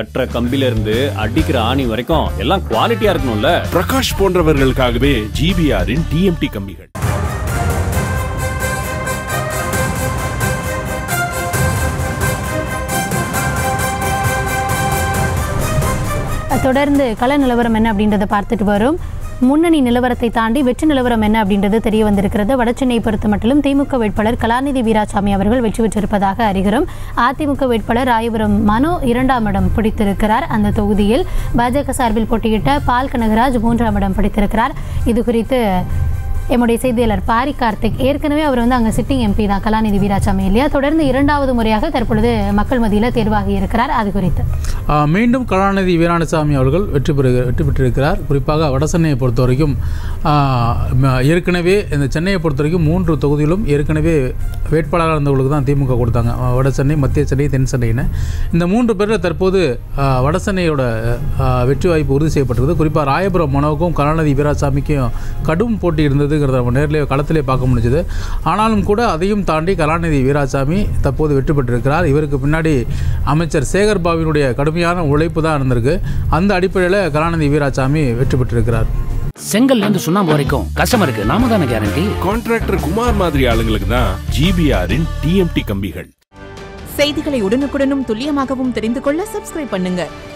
கட்டுற கம்பில இருந்து அடிக்கிற ஆணி வரைக்கும் எல்லாம் குவாலிட்டியா இருக்கணும்ல பிரகாஷ் போன்றவர்களுக்காகவே ஜிபிஆரின் டிஎம்டி கம்பிகள் தொடர்ந்து கள நிலவரம் என்ன அப்படின்றத பார்த்துட்டு வரும் முன்னணி நிலவரத்தை தாண்டி வெற்றி நிலவரம் என்ன அப்படின்றது தெரிய வந்திருக்கிறது வடசென்னை பொறுத்த மட்டிலும் திமுக வேட்பாளர் கலாநிதி வீராசாமி அவர்கள் வெற்றி பெற்றிருப்பதாக அறிகிறோம் அதிமுக வேட்பாளர் ராயபுரம் மனோ இரண்டாம் இடம் பிடித்திருக்கிறார் அந்த தொகுதியில் பாஜக சார்பில் போட்டியிட்ட பால் கனகராஜ் மூன்றாம் இடம் பிடித்திருக்கிறார் இது குறித்து எம்முடைய செய்தியாளர் பாரி கார்த்திக் ஏற்கனவே அவர் வந்து அங்கே சிட்டிங் எம்பி தான் கலாநிதி வீராசாமி இல்லையா தொடர்ந்து இரண்டாவது முறையாக தற்பொழுது மக்கள் மத்தியில் தேர்வாகி இருக்கிறார் அது குறித்து ஆ, மீண்டும் கலாநிதி வீராணசாமி அவர்கள் வெற்றி பெறு வெற்றி பெற்றிருக்கிறார் குறிப்பாக வடசென்னையை பொறுத்த வரைக்கும் ஆ, ம- ஏற்கனவே இந்த சென்னையை பொறுத்த வரைக்கும் மூன்று தொகுதியிலும் ஏற்கனவே வேட்பாளராக இருந்தவர்களுக்கு தான் திமுக கொடுத்தாங்க ஆ, வடசென்னை மத்திய சென்னை தென் சென்னைன்னு இந்த மூன்று பேரில் தற்போது ஆ, வடசென்னையோட ஆ, வெற்றி வாய்ப்பு உறுதி செய்யப்பட்டிருக்குது குறிப்பாக ராயபுரம் மனோவுக்கும் கலாநிதி வீராசாமிக்கும் கடும் போட்டி இருந்ததுங்கிறத நம்ம நேரிலே களத்திலே பார்க்க முடிஞ்சது ஆனாலும் கூட அதையும் தாண்டி கலாநிதி வீராசாமி தற்போது வெற்றி பெற்றிருக்கிறார் இவருக்கு பின்னாடி அமைச்சர் சேகர் பாபுவினுடைய கடுமையான உழைப்பு தான் இருந்திருக்கு அந்த அடிப்படையில் கலாநிதி வீராசாமி வெற்றி பெற்றிருக்கிறார் செங்கல்ல இருந்து சுண்ணாம்பு வரைக்கும் கஸ்டமருக்கு நாம தானே கேரண்டி கான்ட்ராக்டர் குமார் மாதிரி ஆளுங்களுக்கு தான் ஜிபிஆரின் டிஎம்டி கம்பிகள் செய்திகளை உடனுக்குடனும் துல்லியமாகவும் தெரிந்து கொள்ள சப்ஸ்கிரைப் பண்ணுங்க